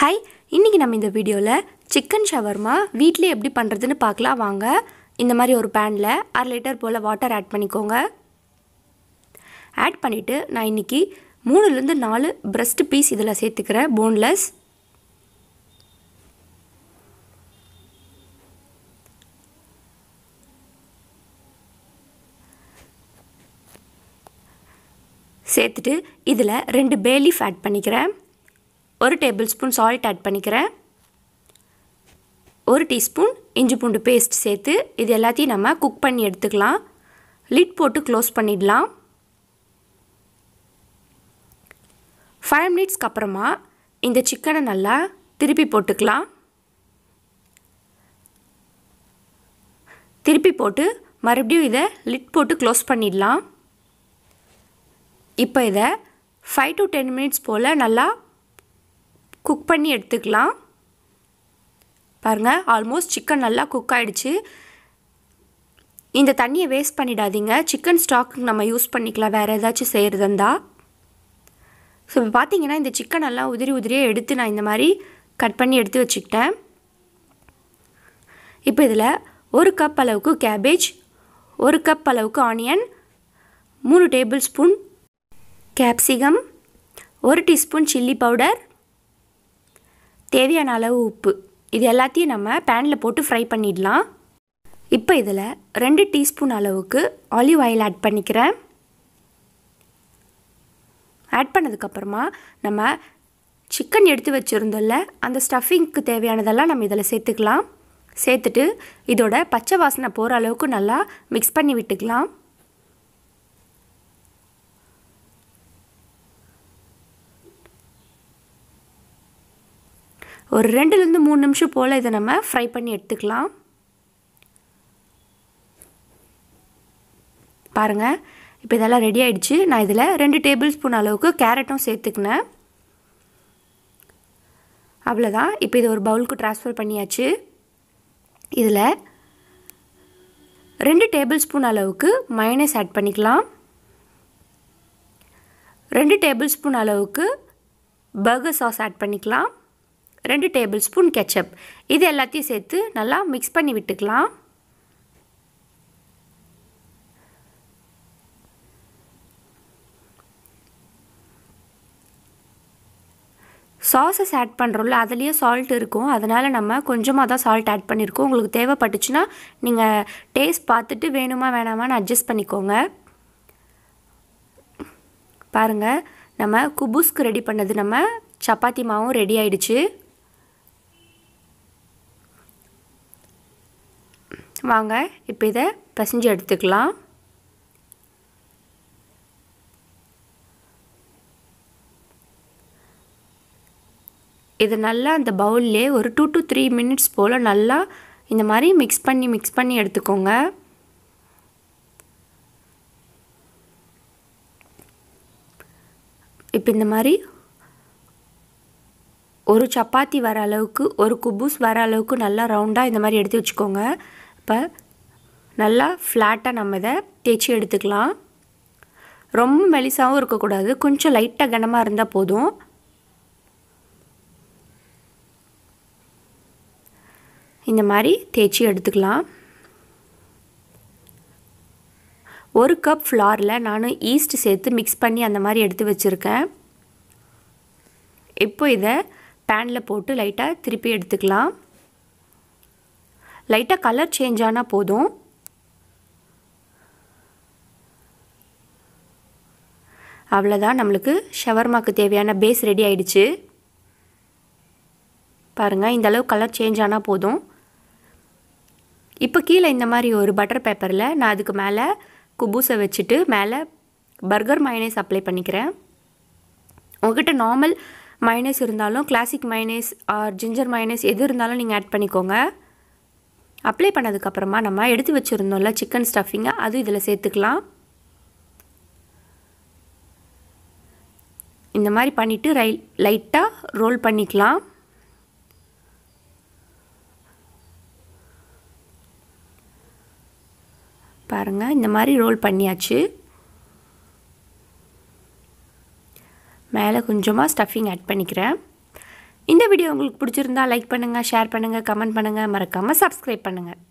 hi இன்றைக்கி நம்ம இந்த வீடியோவில் சிக்கன் ஷவர்மா வீட்டிலே எப்படி பண்ணுறதுன்னு பார்க்கலாம் வாங்க இந்த மாதிரி ஒரு பேனில் அரை லிட்டர் போல் வாட்டர் ஆட் பண்ணிக்கோங்க ஆட் பண்ணிவிட்டு நான் இன்றைக்கி மூணுலேருந்து நாலு பிரஸ்ட் பீஸ் இதில் சேர்த்துக்கிறேன் போன்லெஸ் சேர்த்துட்டு இதில் ரெண்டு பேலீஃப் ஆட் பண்ணிக்கிறேன் ஒரு டேபிள் ஸ்பூன் சால்ட் ஆட் பண்ணிக்கிறேன் ஒரு டீஸ்பூன் இஞ்சி பூண்டு பேஸ்ட் சேர்த்து இது எல்லாத்தையும் நம்ம குக் பண்ணி எடுத்துக்கலாம் லிட் போட்டு க்ளோஸ் பண்ணிடலாம் ஃபைவ் மினிட்ஸ்க்கு அப்புறமா இந்த சிக்கனை நல்லா திருப்பி போட்டுக்கலாம் திருப்பி போட்டு மறுபடியும் இதை லிட் போட்டு க்ளோஸ் பண்ணிடலாம் இப்போ இதை ஃபைவ் டு டென் மினிட்ஸ் போல் நல்லா குக் பண்ணி எடுத்துக்கலாம் பாருங்கள் ஆல்மோஸ்ட் சிக்கன் நல்லா குக் ஆகிடுச்சு இந்த தண்ணியை வேஸ்ட் பண்ணிடாதீங்க சிக்கன் ஸ்டாக்கு நம்ம யூஸ் பண்ணிக்கலாம் வேறு ஏதாச்சும் செய்கிறது இருந்தால் ஸோ இப்போ பார்த்தீங்கன்னா இந்த சிக்கன் எல்லாம் உதிரி உதிரியாக எடுத்து நான் இந்த மாதிரி கட் பண்ணி எடுத்து வச்சுக்கிட்டேன் இப்போ இதில் ஒரு கப் அளவுக்கு கேபேஜ் ஒரு கப் அளவுக்கு ஆனியன் மூணு டேபிள் ஸ்பூன் கேப்சிகம் ஒரு டீஸ்பூன் சில்லி பவுடர் தேவையான அளவு உப்பு இது எல்லாத்தையும் நம்ம பேனில் போட்டு ஃப்ரை பண்ணிடலாம் இப்போ இதில் ரெண்டு டீஸ்பூன் அளவுக்கு ஆலிவ் ஆயில் ஆட் பண்ணிக்கிறேன் ஆட் பண்ணதுக்கப்புறமா நம்ம சிக்கன் எடுத்து வச்சுருந்தோம்ல அந்த ஸ்டஃபிங்க்கு தேவையானதெல்லாம் நம்ம இதில் சேர்த்துக்கலாம் சேர்த்துட்டு இதோட பச்சை வாசனை போகிற அளவுக்கு நல்லா மிக்ஸ் பண்ணி விட்டுக்கலாம் ஒரு ரெண்டுலேருந்து மூணு நிமிஷம் போல் இதை நம்ம ஃப்ரை பண்ணி எடுத்துக்கலாம் பாருங்கள் இப்போ இதெல்லாம் ரெடி ஆகிடுச்சு நான் இதில் ரெண்டு டேபிள் ஸ்பூன் அளவுக்கு கேரட்டும் சேர்த்துக்கினேன் அவ்வளோதான் இப்போ இது ஒரு பவுலுக்கு ட்ரான்ஸ்ஃபர் பண்ணியாச்சு இதில் ரெண்டு டேபிள் ஸ்பூன் அளவுக்கு மயனஸ் ஆட் பண்ணிக்கலாம் ரெண்டு டேபிள் ஸ்பூன் அளவுக்கு பர்கர் சாஸ் ஆட் பண்ணிக்கலாம் ரெண்டு டேபிள் ஸ்பூன் கெச்சப் இது எல்லாத்தையும் சேர்த்து நல்லா மிக்ஸ் பண்ணி விட்டுக்கலாம் சாஸஸ் ஆட் பண்ணுறோம்ல அதுலேயே சால்ட் இருக்கும் அதனால் நம்ம கொஞ்சமாக தான் சால்ட் ஆட் பண்ணியிருக்கோம் உங்களுக்கு தேவைப்பட்டுச்சுன்னா நீங்கள் டேஸ்ட் பார்த்துட்டு வேணுமா வேணாமான்னு அட்ஜஸ்ட் பண்ணிக்கோங்க பாருங்கள் நம்ம குபூஸ்க்கு ரெடி பண்ணது நம்ம சப்பாத்தி மாவும் ரெடி ஆயிடுச்சு வாங்க இப்போ இதை பசைஞ்சு எடுத்துக்கலாம் இது நல்லா அந்த பவுல்லே ஒரு டூ டு த்ரீ மினிட்ஸ் போல் நல்லா இந்த மாதிரி மிக்ஸ் பண்ணி மிக்ஸ் பண்ணி எடுத்துக்கோங்க இப்போ இந்த மாதிரி ஒரு சப்பாத்தி வர அளவுக்கு ஒரு குபூஸ் வர அளவுக்கு நல்லா ரவுண்டாக இந்த மாதிரி எடுத்து வச்சுக்கோங்க இப்போ நல்லா ஃப்ளாட்டாக நம்ம இதை தேய்ச்சி எடுத்துக்கலாம் ரொம்ப மெலிசாகவும் இருக்கக்கூடாது கொஞ்சம் லைட்டாக கனமாக இருந்தால் போதும் இந்த மாதிரி தேய்ச்சி எடுத்துக்கலாம் ஒரு கப் ஃப்ளாரில் நான் ஈஸ்ட் சேர்த்து மிக்ஸ் பண்ணி அந்த மாதிரி எடுத்து வச்சுருக்கேன் இப்போ இதை பேனில் போட்டு லைட்டாக திருப்பி எடுத்துக்கலாம் லைட்டாக கலர் சேஞ்ச் ஆனால் போதும் அவ்வளோதான் நம்மளுக்கு ஷவர்மாக்கு தேவையான பேஸ் ரெடி ஆயிடுச்சு பாருங்கள் இந்த அளவு கலர் சேஞ்ச் ஆனால் போதும் இப்போ கீழே இந்த மாதிரி ஒரு பட்டர் பேப்பரில் நான் அதுக்கு மேலே குபூஸை வச்சுட்டு மேலே பர்கர் மைனேஸ் அப்ளை பண்ணிக்கிறேன் உங்ககிட்ட நார்மல் மைனஸ் இருந்தாலும் classic mayonnaise or ginger mayonnaise எது இருந்தாலும் நீங்கள் ஆட் பண்ணிக்கோங்க அப்ளை பண்ணதுக்கப்புறமா நம்ம எடுத்து வச்சுருந்தோம்ல சிக்கன் ஸ்டஃபிங்கை அது இதில் சேர்த்துக்கலாம் இந்த மாதிரி பண்ணிவிட்டு ரை லைட்டாக ரோல் பண்ணிக்கலாம் பாருங்கள் இந்த மாதிரி ரோல் பண்ணியாச்சு மேலே கொஞ்சமாக ஸ்டஃபிங் ஆட் பண்ணிக்கிறேன் இந்த வீடியோ உங்களுக்கு பிடிச்சிருந்தா லைக் பண்ணுங்கள் ஷேர் பண்ணுங்கள் கமெண்ட் பண்ணுங்கள் மறக்காமல் சப்ஸ்கிரைப் பண்ணுங்கள்